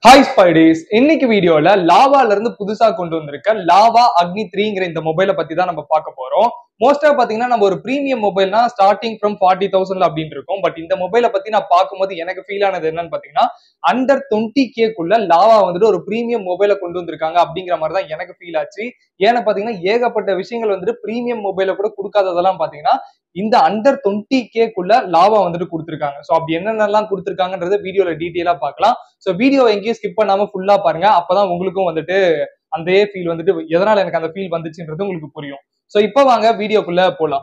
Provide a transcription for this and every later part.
hi ஸ்பைடேஸ் இன்னைக்கு வீடியோல லாவால இருந்து புதுசா கொண்டு வந்திருக்க லாவா அக்னி த்ரீங்கிற இந்த மொபைலை பத்தி தான் நம்ம பார்க்க போறோம் மோஸ்டா பாத்தீங்கன்னா நம்ம ஒரு பிரீமியம் மொபைல்னா ஸ்டார்டிங் ஃப்ரம் ஃபார்ட்டி தௌசண்ட்ல அப்படின்னு இருக்கும் பட் இந்த மொபைலை பத்தி நான் பார்க்கும்போது எனக்கு ஃபீல் ஆனது என்னன்னு பாத்தீங்கன்னா அண்டர் டுவெண்ட்டி கேக்குள்ள லாவா வந்துட்டு ஒரு பிரீமியம் மொபைலை கொண்டு வந்திருக்காங்க அப்படிங்கிற மாதிரி தான் எனக்கு ஃபீல் ஆச்சு ஏன்னா பாத்தீங்கன்னா ஏகப்பட்ட விஷயங்கள் வந்துட்டு பிரீமியம் மொபைல கூட கொடுக்காததெல்லாம் பாத்தீங்கன்னா இந்த அண்டர் டுவெண்ட்டி கேக்குள்ள லாவா வந்துட்டு கொடுத்துருக்காங்க ஸோ அப்படி என்னென்னலாம் கொடுத்துருக்காங்கன்றத வீடியோல டீட்டெயிலா பார்க்கலாம் ஸோ வீடியோ எங்கேயும் ஸ்கிப் பண்ணாம ஃபுல்லா பாருங்க அப்பதான் உங்களுக்கும் வந்துட்டு அந்த ஃபீல் வந்துட்டு எதனால எனக்கு அந்த ஃபீல் வந்துச்சுன்றது உங்களுக்கு புரியும் ஸோ இப்போ வாங்க வீடியோக்குள்ள போலாம்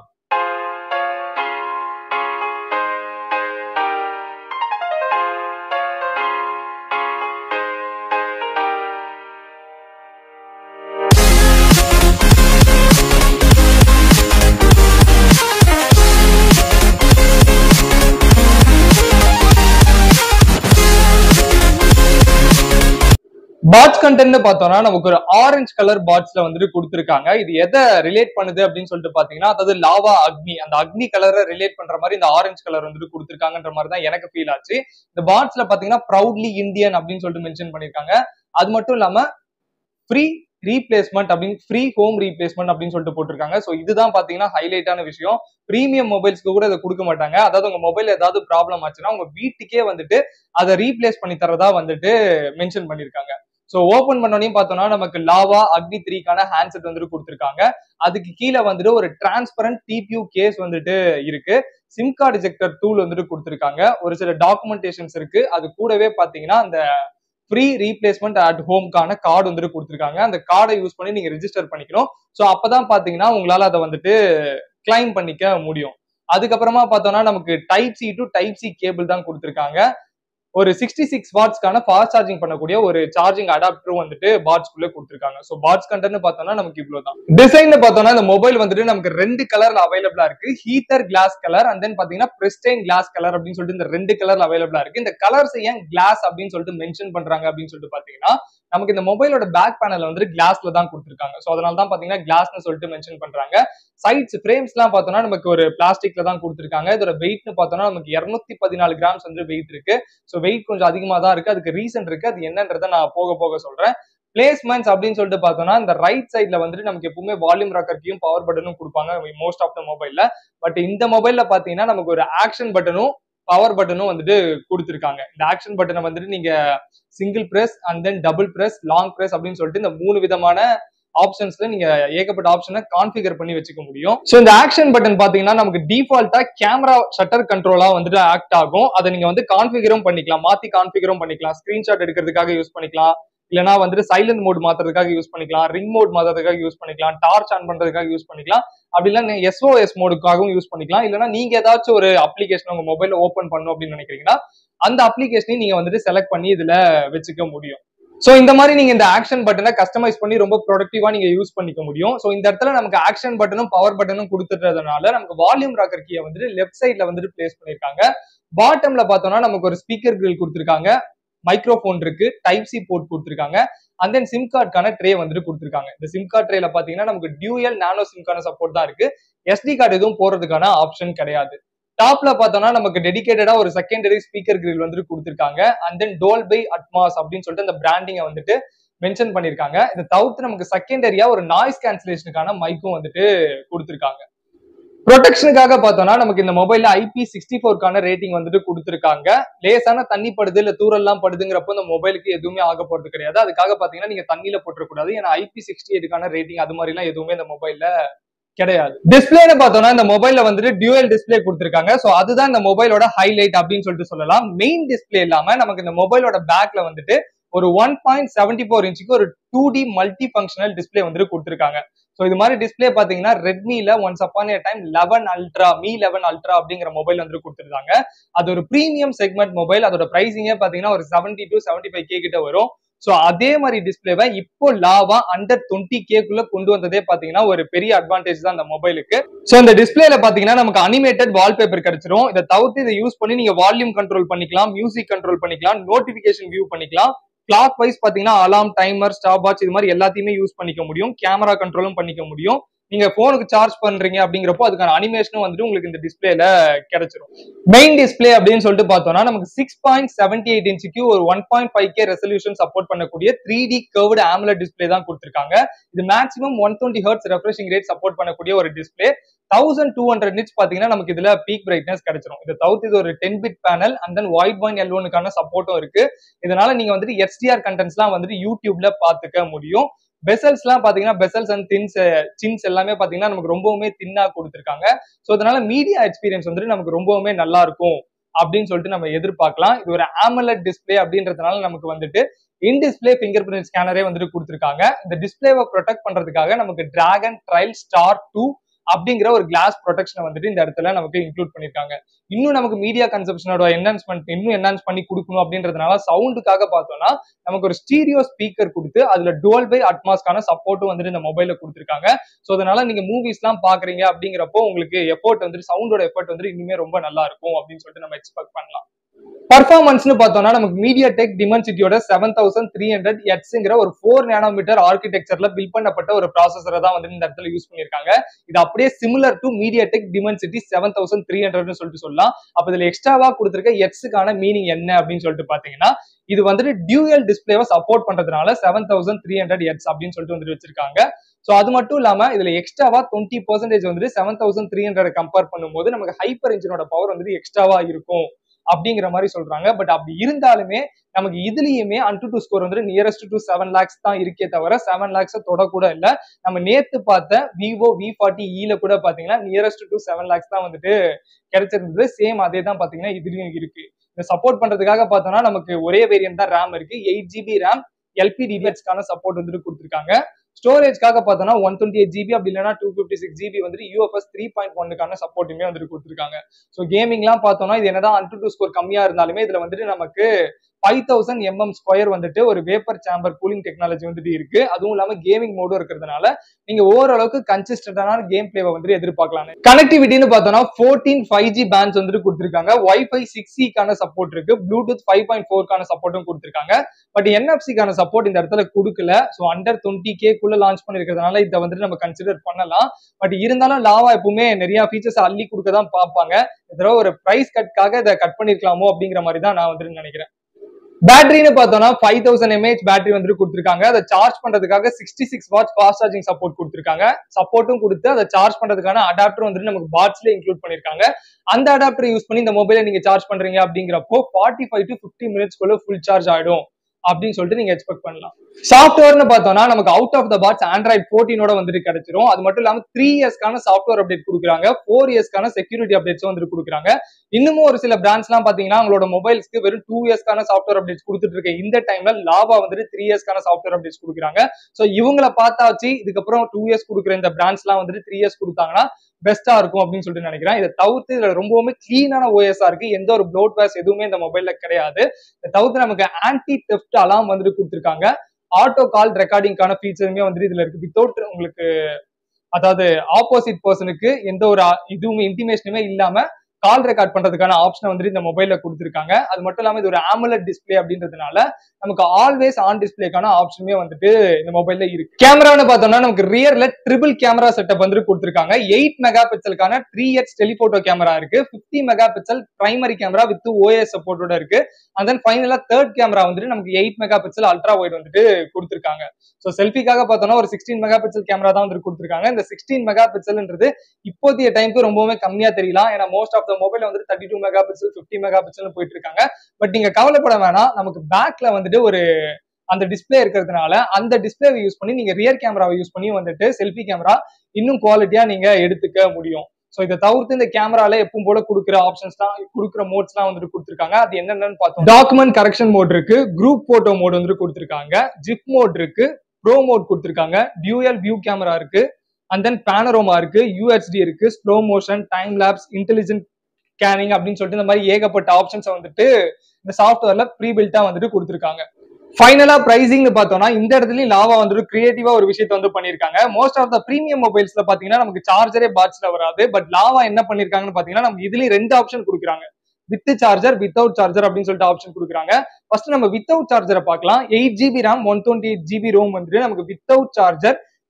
பாட்ஸ் கண்டென்ட் பார்த்தோம்னா நமக்கு ஒரு ஆரஞ்சு கலர் பாட்ஸ்ல வந்துட்டு கொடுத்துருக்காங்க இது எதை ரிலேட் பண்ணுது அப்படின்னு சொல்லிட்டு பாத்தீங்கன்னா அதாவது லாவா அக்னி அந்த அக்னி கலரை ரிலேட் பண்ற மாதிரி இந்த ஆரஞ்சு கலர் வந்துட்டு கொடுத்துருக்காங்கன்ற மாதிரி தான் எனக்கு ஃபீல் ஆச்சு இந்த பாட்ஸ்ல பாத்தீங்கன்னா ப்ரௌட்லி இந்தியன் அப்படின்னு சொல்லிட்டு மென்ஷன் பண்ணிருக்காங்க அது மட்டும் இல்லாம ஃப்ரீ ரீப்ளேஸ்மெண்ட் அப்படின்னு ஃப்ரீ ஹோம் ரீப்ளேஸ்மெண்ட் அப்படின்னு சொல்லிட்டு போட்டிருக்காங்க ஸோ இதுதான் பாத்தீங்கன்னா ஹைலைட்டான விஷயம் ப்ரீமியம் மொபைல்ஸ்க்கு கூட இதை கொடுக்க மாட்டாங்க அதாவது உங்க மொபைல் ஏதாவது ப்ராப்ளம் ஆச்சுன்னா உங்க வீட்டுக்கே வந்துட்டு அதை ரீப்ளேஸ் பண்ணி தரதா வந்துட்டு மென்ஷன் பண்ணிருக்காங்க ஸோ ஓபன் பண்ணோனையும் பார்த்தோம்னா நமக்கு லாவா அக்னி த்ரீக்கான ஹேண்ட்செட் வந்துட்டு கொடுத்துருக்காங்க அதுக்கு கீழே வந்துட்டு ஒரு டிரான்ஸ்பரண்ட் டிபியூ கேஸ் வந்துட்டு இருக்கு சிம் கார்டு ஜெக்டர் டூல் வந்துட்டு கொடுத்துருக்காங்க ஒரு சில டாக்குமெண்டேஷன்ஸ் இருக்கு அது கூடவே பாத்தீங்கன்னா அந்த ஃப்ரீ ரீப்ளேஸ்மெண்ட் அட் ஹோம்க்கான கார்டு வந்துட்டு கொடுத்துருக்காங்க அந்த கார்டை யூஸ் பண்ணி நீங்க ரெஜிஸ்டர் பண்ணிக்கணும் ஸோ அப்பதான் பாத்தீங்கன்னா உங்களால அதை வந்துட்டு கிளைம் பண்ணிக்க முடியும் அதுக்கப்புறமா பார்த்தோம்னா நமக்கு type C to type C cable தான் கொடுத்துருக்காங்க ஒரு சிக்ஸ்டி சிக்ஸ் வாட்ஸ்க்கான ஃபாஸ்ட் சார்ஜிங் பண்ணக்கூடிய ஒரு சார்ஜிங் அடாப்டரும் வந்துட்டு பாட்ஸ்க்குள்ள கொடுத்துருக்காங்க ஸோ பாட்ஸ் கண்டென்ட் பார்த்தோம்னா நமக்கு இவ்வளவுதான் டிசைன் பார்த்தோம்னா இந்த மொபைல் வந்துட்டு நமக்கு ரெண்டு கலர்ல அவைலபிளா இருக்கு heater glass colour and then பாத்தீங்கன்னா பிரிஸ்டைன் கிளாஸ் கலர் அப்படின்னு சொல்லிட்டு இந்த ரெண்டு கலர்ல அவைலபிளா இருக்கு இந்த கலர்ஸ் ஏன் கிளாஸ் அப்படின்னு சொல்லிட்டு மென்ஷன் பண்றாங்க அப்படின்னு சொல்லிட்டு பாத்தீங்கன்னா நமக்கு இந்த மொபைலோட பேக் பேனல் வந்து கிளாஸ்ல தான் கொடுத்துருக்காங்க ஸோ அதனால தான் பாத்தீங்கன்னா கிளாஸ்னு சொல்லிட்டு மென்ஷன் பண்றாங்க சைட்ஸ் ஃப்ரேம்ஸ் எல்லாம் பார்த்தோம்னா நமக்கு ஒரு பிளாஸ்டிக்ல தான் கொடுத்துருக்காங்க இதோட வெயிட்னு பார்த்தோம்னா நமக்கு இருநூத்தி பதினாலு கிராம்ஸ் வந்து வெயிட் இருக்கு ஸோ வெயிட் கொஞ்சம் அதிகமா தான் இருக்கு அதுக்கு ரீசன் இருக்கு அது என்னன்றதை நான் போக போக சொல்றேன் பிளேஸ்மெண்ட்ஸ் அப்படின்னு சொல்லிட்டு பார்த்தோம்னா இந்த ரைட் சைட்ல வந்துட்டு நமக்கு எப்பவுமே வால்யூம் ராக்கர்க்கையும் பவர் பட்டனும் கொடுப்பாங்க மோஸ்ட் ஆஃப் த மொபைல்ல பட் இந்த மொபைல்ல பாத்தீங்கன்னா நமக்கு ஒரு ஆக்ஷன் பட்டனும் பவர் பட்டனும் வந்துட்டு கொடுத்துருக்காங்க இந்த ஆக்ஷன் பட்டனை வந்துட்டு நீங்க single press and then double press long press அப்படின்னு சொல்லிட்டு இந்த மூணு விதமான ஆப்ஷன்ஸ்ல நீங்க ஏகப்பட்ட ஆப்ஷனை கான்ஃபிகர் பண்ணி வச்சுக்க முடியும் ஸோ இந்த ஆக்ஷன் பட்டன் பாத்தீங்கன்னா நமக்கு டிஃபால்ட்டா கேமரா ஷட்டர் கண்ட்ரோலா வந்துட்டு ஆக்ட் ஆகும் அதை நீங்க வந்து கான்ஃபிகரும் பண்ணிக்கலாம் மாத்தி கான்ஃபிகரும் பண்ணிக்கலாம் ஸ்கிரீன்ஷாட் எடுக்கிறதுக்காக யூஸ் பண்ணிக்கலாம் இல்லைனா வந்துட்டு சைலண்ட் மோட் மாத்துறதுக்காக யூஸ் பண்ணிக்கலாம் ரிங் மோட் மாத்துறதுக்காக யூஸ் பண்ணிக்கலாம் டார்ச் ஆன் பண்றதுக்காக யூஸ் பண்ணிக்கலாம் அப்படி இல்லைன்னா எஸ்ஓஎஸ் மோடுக்காகவும் யூஸ் பண்ணிக்கலாம் இல்லைனா நீங்க ஏதாச்சும் ஒரு அப்ளிகேஷன் உங்க மொபைல ஓப்பன் பண்ணணும் அப்படின்னு நினைக்கிறீங்கன்னா அந்த அப்ளிகேஷனையும் நீங்க வந்துட்டு செலக்ட் பண்ணி இதுல வச்சுக்க முடியும் சோ இந்த மாதிரி நீங்க இந்த ஆக்ஷன் பட்டனை கஸ்டமைஸ் பண்ணி ரொம்ப ப்ரொடக்டிவா நீங்க யூஸ் பண்ணிக்க முடியும் சோ இந்த இடத்துல நமக்கு ஆக்ஷன் பட்டனும் பவர் பட்டனும் கொடுத்துட்டதுனால நமக்கு வால்யூம் ராக்கர் கீயை வந்துட்டு லெஃப்ட் சைட்ல வந்துட்டு பிளேஸ் பண்ணிருக்காங்க பாட்டம்ல பார்த்தோம்னா நமக்கு ஒரு ஸ்பீக்கர் கிரில் கொடுத்துருக்காங்க மைக்ரோஃபோன் இருக்கு டைப் சி போர்ட் கொடுத்துருக்காங்க அண்ட் தென் சிம் கார்டுக்கான ட்ரே வந்துட்டு கொடுத்துருக்காங்க இந்த சிம் கார்டு ட்ரேல பாத்தீங்கன்னா நமக்கு டியூஎல் நானோ சிம்கான சப்போர்ட் தான் இருக்கு எஸ்டி கார்டு எதுவும் போறதுக்கான ஆப்ஷன் கிடையாது டாப்ல பார்த்தோம்னா நமக்கு டெடிகேட்டடா ஒரு செகண்டரி ஸ்பீக்கர் கிரில் வந்துட்டு கொடுத்துருக்காங்க and then Dolby Atmos அப்படின்னு சொல்லிட்டு அந்த பிராண்டிங்கை வந்துட்டு மென்ஷன் பண்ணிருக்காங்க இதை தவிர்த்து நமக்கு செகண்டரியா ஒரு நாய்ஸ் கேன்சலேஷனுக்கான மைக்கும் வந்துட்டு கொடுத்துருக்காங்க ப்ரொடெக்ஷனுக்காக பார்த்தோம்னா நமக்கு இந்த மொபைல்ல ஐபி சிக்ஸ்டி ஃபோர்க்கான ரேட்டிங் வந்துட்டு கொடுத்துருக்காங்க லேசான தண்ணி படுது இல்ல தூரல்லாம் படுதுங்கிறப்போ இந்த மொபைலுக்கு எதுவுமே ஆக போறது கிடையாது அதுக்காக பாத்தீங்கன்னா நீங்க தண்ணியில போட்டுறக்கூடாது ஏன்னா ஐபி சிக்ஸ்டி எயிட்டுக்கான ரேட்டிங் அது மாதிரி எல்லாம் எதுவுமே இந்த மொபைல்ல கிடையாது டிஸ்பிளேன்னு பார்த்தோம்னா இந்த மொபைல்ல வந்துட்டு டியூவல் டிஸ்பிளே கொடுத்துருக்காங்க ஸோ அதுதான் இந்த மொபைலோட ஹைலைட் அப்படின்னு சொல்லிட்டு சொல்லலாம் மெயின் டிஸ்பிளே இல்லாம நமக்கு இந்த மொபைலோட பேக்ல வந்துட்டு ஒரு ஒன் பாயிண்ட் செவன்டி ஃபோர் இன்ச்சுக்கு ஒரு two D multi functional display வந்துட்டு கொடுத்துருக்காங்க ஸோ இது மாதிரி டிஸ்பிளே பாத்தீங்கன்னா ரெட்மில once upon a time eleven ultra Mi eleven ultra அப்படிங்கிற மொபைல் வந்துட்டு கொடுத்துருக்காங்க அது ஒரு ப்ரீமியம் செக்மெண்ட் மொபைல் அதோட பிரைசிங்கே பாத்தீங்கன்னா ஒரு seventy to seventy five K கிட்ட வரும் ஸோ அதே மாதிரி டிஸ்பிளேவை இப்போ லாவா அண்டர் டுவெண்ட்டி கேக்குள்ள கொண்டு வந்ததே பாத்தீங்கன்னா ஒரு பெரிய அட்வான்டேஜ் தான் அந்த மொபைலுக்கு ஸோ இந்த டிஸ்பிளேல பாத்தீங்கன்னா நமக்கு அனிமேட்டட் வால்பேப்பர் கிடைச்சிரும் இதை தவிர்த்து இதை யூஸ் பண்ணி நீங்க வால்யூம் கண்ட்ரோல் பண்ணிக்கலாம் மியூசிக் கண்ட்ரோல் பண்ணிக்கலாம் நோட்டிபிகேஷன் வியூ பண்ணிக்கலாம் கிளாக் வைஸ் பாத்தீங்கன்னா அலாம் டைமர் ஸ்டாப் வாட்ச் இது மாதிரி எல்லாத்தையுமே யூஸ் பண்ணிக்க முடியும் கேமரா கண்ட்ரோலும் பண்ணிக்க முடியும் நீங்க போனுக்கு சார்ஜ் பண்றீங்க அப்படிங்கிறப்போ அதுக்கான அனிமேஷனும் வந்துட்டு உங்களுக்கு இந்த டிஸ்பிளேல கிடைச்சிரும் மெயின் டிஸ்பிளே அப்படின்னு சொல்லிட்டு பார்த்தோம்னா நமக்கு சிக்ஸ் பாயிண்ட் செவன்டி எயிட் இன்ச்சுக்கு ஒரு one point five K resolution support பண்ணக்கூடிய three D curved AMOLED display தான் கொடுத்திருக்காங்க இது maximum one twenty hertz refreshing rate support பண்ணக்கூடிய ஒரு display thousand two hundred nits பாத்தீங்கன்னா நமக்கு இதுல பீக் பிரைட்னஸ் கிடைச்சிரும் இது தவிர்த்து இது ஒரு ten bit panel and then white point எல்வோனுக்கான சப்போர்ட்டும் இருக்கு இதனால நீங்க வந்துட்டு எஸ்டிஆர் கண்டென்ட்ஸ்லாம் வந்துட்டு யூடியூப்ல பாத்துக்க முடியும் பெசல்ஸ் எல்லாம் பாத்தீங்கன்னா பெசல்ஸ் அண்ட் தின்ஸ் சின்ஸ் எல்லாமே பாத்தீங்கன்னா நமக்கு ரொம்பவுமே தின்னா கொடுத்துருக்காங்க ஸோ அதனால மீடியா எக்ஸ்பீரியன்ஸ் வந்துட்டு நமக்கு ரொம்பவுமே நல்லா இருக்கும் அப்படின்னு சொல்லிட்டு நம்ம எதிர்பார்க்கலாம் இது ஒரு ஆமலட் டிஸ்பிளே அப்படின்றதுனால நமக்கு வந்துட்டு இன் டிஸ்பிளே ஃபிங்கர் பிரிண்ட் ஸ்கேனரே வந்துட்டு கொடுத்துருக்காங்க இந்த டிஸ்பிளேவை ப்ரொடெக்ட் பண்றதுக்காக நமக்கு டிராகன் ட்ரைல் ஸ்டார் டூ அப்படிங்கிற ஒரு கிளாஸ் ப்ரொடெக்ஷனை வந்துட்டு இந்த இடத்துல நமக்கு இன்க்ளூட் பண்ணிருக்காங்க இன்னும் நமக்கு மீடியா கன்சப்ஷனோட என்ஹான்ஸ்மெண்ட் இன்னும் என்ஹான்ஸ் பண்ணி கொடுக்கணும் அப்படின்றதுனால சவுண்டுக்காக பார்த்தோம்னா நமக்கு ஒரு ஸ்டீரியோ ஸ்பீக்கர் கொடுத்து அதுல டுவல் பை அட்மாஸ்க்கான சப்போர்ட்டும் வந்துட்டு இந்த மொபைல்ல கொடுத்துருக்காங்க ஸோ அதனால நீங்க மூவிஸ் எல்லாம் பாக்குறீங்க அப்படிங்கிறப்போ உங்களுக்கு எஃபோர்ட் வந்துட்டு சவுண்டோட எஃபோர்ட் வந்து இன்னுமே ரொம்ப நல்லா இருக்கும் அப்படின்னு சொல்லிட்டு நம்ம எக்ஸ்பெக்ட் பண்ணலாம் பர்ஃபார்மன்ஸ்னு பார்த்தோம்னா நமக்கு மீடியா டெக் டிமென்சிட்டியோட செவன் தௌசண்ட் த்ரீ ஹண்ட்ரட் எட்ஸுங்கிற ஒரு ஃபோர் நேனோமீட்டர் ஆர்கிடெக்சர்ல பில் பண்ணப்பட்ட ஒரு ப்ராசஸரை தான் வந்து இந்த இடத்துல யூஸ் பண்ணியிருக்காங்க இது அப்படியே similar to MediaTek Dimensity seven thousand three ஹண்ட்ரட்னு சொல்லிட்டு சொல்லலாம் அப்ப இதுல எக்ஸ்ட்ராவா கொடுத்துருக்க எட்ஸுக்கான மீனிங் என்ன அப்படின்னு சொல்லிட்டு பாத்தீங்கன்னா இது வந்துட்டு டியூயல் டிஸ்பிளேவை சப்போர்ட் பண்றதுனால seven thousand three hundred X அப்படின்னு சொல்லிட்டு வந்துட்டு வச்சிருக்காங்க ஸோ அது மட்டும் இல்லாம இதுல எக்ஸ்ட்ராவா டுவெண்ட்டி பர்சன்டேஜ் வந்துட்டு seven thousand three hundred compare பண்ணும்போது நமக்கு ஹைப்பர் இன்ஜினோட பவர் வந்துட்டு எக்ஸ்ட்ராவா இருக்கும் அப்படிங்கிற மாதிரி சொல்றாங்க பட் அப்படி இருந்தாலுமே நமக்கு இதுலயுமே அன்டு டூ ஸ்கோர் வந்து நியரஸ்ட் டு செவன் லேக்ஸ் தான் இருக்கே தவிர செவன் லேக்ஸ் தொடக்கூட இல்ல நம்ம நேத்து பார்த்த விவோ வி ஃபார்ட்டி இல கூட பாத்தீங்கன்னா நியரஸ்ட் டு செவன் லேக்ஸ் தான் வந்துட்டு கிடைச்சிருந்தது சேம் அதே தான் பாத்தீங்கன்னா இதுலயும் இருக்கு இதை சப்போர்ட் பண்றதுக்காக பார்த்தோம்னா நமக்கு ஒரே வேரியன்ட் தான் ரேம் இருக்கு எயிட் ஜிபி ரேம் எல்பிடிடிஎக்ஸ்க்கான சப்போர்ட் வந்துட்டு கொடுத்துருக்காங்க ஸ்டோரேஜ்க்காக பார்த்தோம்னா ஒன் டுவெண்ட்டி எயிட் ஜிபி அப்படி இல்லைனா டூ ஃபிஃப்டி சிக்ஸ் ஜிபி வந்துட்டு யூஎஃப்எஸ் த்ரீ பாயிண்ட் ஒன்னுக்கான சப்போர்ட்டுமே வந்துட்டு கொடுத்துருக்காங்க ஸோ கேமிங்லாம் பார்த்தோம்னா இது என்னதான் அன் டூ ஸ்கோர் கம்மியா இருந்தாலுமே இதுல வந்துட்டு நமக்கு ஃபைவ் தௌசண்ட் எம்எம் ஸ்கொயர் வந்துட்டு ஒரு வேப்பர் சேம்பர் கூலிங் டெக்னாலஜி வந்துட்டு இருக்கு அதுவும் இல்லாம கேமிங் மோடும் இருக்கிறதுனால நீங்க ஓரளவுக்கு கன்சிஸ்டன்டான கேம் பிளேவை வந்துட்டு எதிர்பார்க்கலாம் கனெக்டிவிட்டின்னு பார்த்தோம்னா ஃபோர்டீன் ஃபைவ் ஜி பேண்ட்ஸ் வந்துட்டு கொடுத்துருக்காங்க ஒய்ஃபை சிக்ஸ் சிக்கான சப்போர்ட் இருக்கு ப்ளூடூத் ஃபைவ் பாயிண்ட் ஃபோர்க்கான சப்போர்ட்டும் கொடுத்துருக்காங்க பட் என்எஃப்சிக்கான சப்போர்ட் இந்த இடத்துல கொடுக்கல ஸோ அண்டர் டுவெண்ட்டி கேக்குள்ள லான்ச் பண்ணிருக்கிறதுனால இதை வந்துட்டு நம்ம கன்சிடர் பண்ணலாம் பட் இருந்தாலும் லாவா எப்பவுமே நிறைய ஃபீச்சர்ஸ் அள்ளி கொடுக்க தான் பார்ப்பாங்க இதோ ஒரு பிரைஸ் கட்காக இதை கட் பண்ணிருக்கலாமோ அப்படிங்கிற மாதிரி தான் நான் வந்துட்டு நினைக்கிறேன் பேட்டரின்னு பார்த்தோம்னா ஃபைவ் தௌசண்ட் எம்ஏஹெச் பேட்டரி வந்துட்டு கொடுத்துருக்காங்க அதை சார்ஜ் பண்றதுக்காக sixty six watts fast charging support கொடுத்துருக்காங்க சப்போர்ட்டும் கொடுத்து அதை சார்ஜ் பண்றதுக்கான அடாப்டர் வந்துட்டு நமக்கு பாட்ஸ்ல இன்க்ளூட் பண்ணிருக்காங்க அந்த அடாப்டர் யூஸ் பண்ணி இந்த மொபைலை நீங்க சார்ஜ் பண்றீங்க அப்படிங்கிறப்போ ஃபார்ட்டி ஃபைவ் டு ஃபிஃப்டி மினிட்ஸ்க்குள்ள ஃபுல் சார்ஜ் ஆயிடும் அப்படின்னு சொல்லிட்டு நீங்க எக்ஸ்பெக்ட் பண்ணலாம் சாஃப்ட்வேர்னு பார்த்தோம்னா நமக்கு out of the box Android ஃபோர்டீனோட வந்துட்டு கிடைச்சிரும் அது மட்டும் இல்லாம த்ரீ இயர்ஸ்க்கான சாஃப்ட்வேர் அப்டேட் கொடுக்குறாங்க ஃபோர் இயர்ஸ்க்கான செக்யூரிட்டி அப்டேட்ஸும் வந்துட்டு கொடுக்குறாங்க இன்னமும் ஒரு சில பிராண்ட்ஸ் எல்லாம் பாத்தீங்கன்னா அவங்களோட மொபைல்ஸ்க்கு வெறும் டூ இயர்ஸ்க்கான சாஃப்ட்வேர் அப்டேட்ஸ் கொடுத்துட்டு இருக்க இந்த டைம்ல லாபா வந்துட்டு த்ரீ இயர்ஸ்க்கான சாஃப்ட்வேர் அப்டேட்ஸ் கொடுக்குறாங்க ஸோ இவங்கள பார்த்தாச்சு இதுக்கப்புறம் டூ இயர்ஸ் கொடுக்குற இந்த பிராண்ட்ஸ் எல்லாம் வந்துட்டு த்ரீ இயர்ஸ் கொடுத்தாங்கன்னா பெஸ்டா இருக்கும் அப்படின்னு சொல்லிட்டு நினைக்கிறேன் இதை தவிர்த்து இதுல ரொம்பவுமே கிளீனான ஓஎஸ்ஆ இருக்கு எந்த ஒரு ப்ளோட் வேஸ் எதுவுமே இந்த மொபைல்ல கிடையாது இதை தவிர்த்து நமக்கு ஆன்டி தெஃப்ட் அலாம் வந்துட்டு கொடுத்துருக்காங்க ஆட்டோ கால் ரெக்கார்டிங்கான ஃபீச்சருமே வந்துட்டு இதுல இருக்கு வித்தவுட் உங்களுக்கு அதாவது ஆப்போசிட் பர்சனுக்கு எந்த ஒரு இதுவுமே இன்டிமேஷனுமே இல்லாம கால் ரெக்கார்ட் பண்றதுக்கான ஆப்ஷனை வந்துட்டு இந்த மொபைல்ல கொடுத்துருக்காங்க அது மட்டும் இல்லாம இது ஒரு ஆமுலட் டிஸ்பிளே அப்படின்றதுனால நமக்கு ஆல்வேஸ் ஆன் டிஸ்பிளேக்கான ஆப்ஷனுமே வந்துட்டு இந்த மொபைல்ல இருக்கு கேமரான்னு பார்த்தோம்னா நமக்கு ரியர்ல ட்ரிபிள் கேமரா செட்டப் வந்துட்டு கொடுத்துருக்காங்க எயிட் மெகா பிக்சலுக்கான த்ரீ எக்ஸ் டெலிபோட்டோ கேமரா இருக்கு fifty mega pixel primary camera with OIS சப்போர்ட்டோட இருக்கு அண்ட் தென் ஃபைனலா தேர்ட் கேமரா வந்துட்டு நமக்கு eight mega pixel ultra wide வந்துட்டு கொடுத்துருக்காங்க ஸோ செல்ஃபிக்காக பார்த்தோம்னா ஒரு சிக்ஸ்டீன் மெகா பிக்சல் கேமரா தான் வந்துட்டு கொடுத்துருக்காங்க இந்த சிக்ஸ்டீன் மெகா பிக்சல்ன்றது இப்போதைய டைமுக்கு ரொம்பவுமே கம்மியா தெரியலாம் ஏன்னா மோஸ்ட் ஆஃப் த மொபைல் வந்துட்டு thirty two mega pixel fifty mega pixel போயிட்டு இருக்காங்க பட் நீங்க கவலைப்பட வேணாம் நமக்கு பேக்ல வந்துட்டு ஒரு அந்த டிஸ்பிளே இருக்கிறதுனால அந்த டிஸ்பிளேவை யூஸ் பண்ணி நீங்க ரியர் கேமராவை யூஸ் பண்ணி வந்துட்டு செல்ஃபி கேமரா இன்னும் குவாலிட்டியா நீங்க எடுத்துக்க முடியும் ஸோ இதை தவிர்த்து இந்த கேமரால எப்பவும் போல கொடுக்குற ஆப்ஷன்ஸ் தான் கொடுக்குற மோட்ஸ் எல்லாம் வந்துட்டு கொடுத்துருக்காங்க அது என்னென்னு பார்த்தோம் டாக்குமெண்ட் கரெக்ஷன் மோட் இருக்கு குரூப் போட்டோ மோட் வந்துட்டு கொடுத்துருக்காங்க ஜிப் மோட் இருக்கு ப்ரோ மோட் கொடுத்துருக்காங்க டியூஎல் வியூ கேமரா இருக்கு அண்ட் தென் பேனரோமா இருக்கு யூஹெச்டி இருக்கு slow motion time lapse intelligent scanning அப்படின்னு சொல்லிட்டு இந்த மாதிரி ஏகப்பட்ட ஆப்ஷன்ஸ் வந்துட்டு இந்த சாஃப்ட்வேர்ல ப்ரீ பில்ட்டா வந்துட்டு கொடுத்துருக்காங்க ஃபைனலா பிரைசிங் பார்த்தோம்னா இந்த இடத்துலயும் லாவா வந்துட்டு கிரியேட்டிவா ஒரு விஷயத்த வந்து பண்ணிருக்காங்க மோஸ்ட் ஆஃப் த பிரீமியம் மொபைல்ஸ்ல பாத்தீங்கன்னா நமக்கு சார்ஜரே பாட்ஸ்ல வராது பட் லாவா என்ன பண்ணிருக்காங்கன்னு பாத்தீங்கன்னா நமக்கு இதுலயும் ரெண்டு ஆப்ஷன் கொடுக்குறாங்க வித் சார்ஜர் வித்தவுட் சார்ஜர் அப்படின்னு சொல்லிட்டு ஆப்ஷன் கொடுக்குறாங்க ஃபர்ஸ்ட் நம்ம வித்தவுட் சார்ஜரை பார்க்கலாம் eight GB RAM one twenty eight GB ROM வந்துட்டு நமக்கு வித்தவுட் சார்ஜர்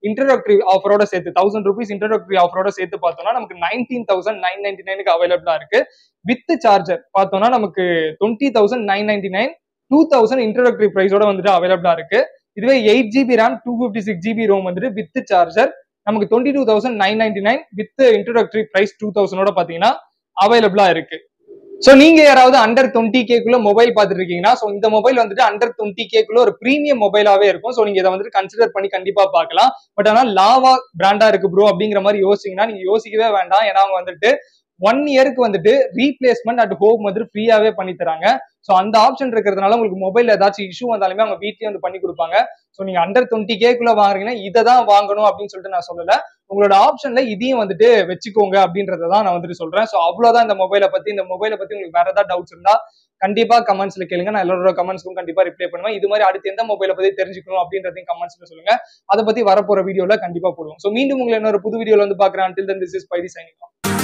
இன்ட்ரோடக்டரி ஆஃபரோட சேர்த்து தௌசண்ட் ருபீஸ் இன்ட்ரோடக்டரி ஆஃபரோட சேர்த்து பார்த்தோம்னா நமக்கு நைன்டீன் தௌசண்ட் நைன் நைன்டி நைனுக்கு அவைலபிளா இருக்கு வித் சார்ஜர் பார்த்தோம்னா நமக்கு twenty thousand nine ninety nine two thousand introductory ப்ரைஸோட வந்துட்டு அவைலபிளா இருக்கு இதுவே eight GB RAM two fifty six GB ROM வந்துட்டு வித் சார்ஜர் நமக்கு twenty two thousand nine ninety nine with introductory price two தௌசண்டோட பாத்தீங்கன்னா அவைலபிளா இருக்கு சோ நீங்க யாராவது அண்டர் டுவெண்ட்டி கேக்குள்ள மொபைல் பார்த்துட்டு இருக்கீங்கன்னா சோ இந்த மொபைல் வந்துட்டு அண்டர் டுவெண்ட்டி கேக்குள்ள ஒரு பிரீமியம் மொபைலாவே இருக்கும் சோ நீங்க இதை வந்துட்டு கன்சிடர் பண்ணி கண்டிப்பா பார்க்கலாம் பட் ஆனா லாவா பிராண்டா இருக்கு ப்ரோ அப்படிங்கிற மாதிரி யோசிச்சீங்கன்னா நீங்க யோசிக்கவே வேண்டாம் ஏன்னா அவங்க வந்துட்டு ஒன் இயருக்கு வந்துட்டு ரீப்ளேஸ்மெண்ட் அட் ஹோம் வந்துட்டு ஃப்ரீயாவே பண்ணி தராங்க ஸோ அந்த ஆப்ஷன் இருக்கிறதுனால உங்களுக்கு மொபைல் ஏதாச்சும் இஷ்யூ வந்தாலுமே அவங்க வீட்லயே வந்து பண்ணி கொடுப்பாங்க ஸோ நீங்க அண்டர் டுவெண்ட்டி கேக்குள்ள வாங்குறீங்கன்னா இதை தான் வாங்கணும் அப்படின்னு சொல்லிட்டு நான் சொல்லல உங்களோட ஆப்ஷன்ல இதையும் வந்துட்டு வச்சுக்கோங்க அப்படின்றத தான் நான் வந்துட்டு சொல்றேன் ஸோ அவ்வளவுதான் இந்த மொபைலை பத்தி இந்த மொபைலை பத்தி உங்களுக்கு வேற ஏதாவது டவுட்ஸ் இருந்தா கண்டிப்பா கமெண்ட்ஸ்ல கேளுங்க நான் எல்லாரோட கமெண்ட்ஸ்க்கும் கண்டிப்பா ரிப்ளை பண்ணுவேன் இது மாதிரி அடுத்து எந்த மொபைலை பத்தி தெரிஞ்சுக்கணும் அப்படின்றதையும் கமெண்ட்ஸ்ல சொல்லுங்க அதை பத்தி வரப்போற வீடியோல கண்டிப்பா போடுவோம் ஸோ மீண்டும் உங்களை இன்னொரு புது வீடியோல வந்து பாக்குறேன் until then this is பைடி சைனிங்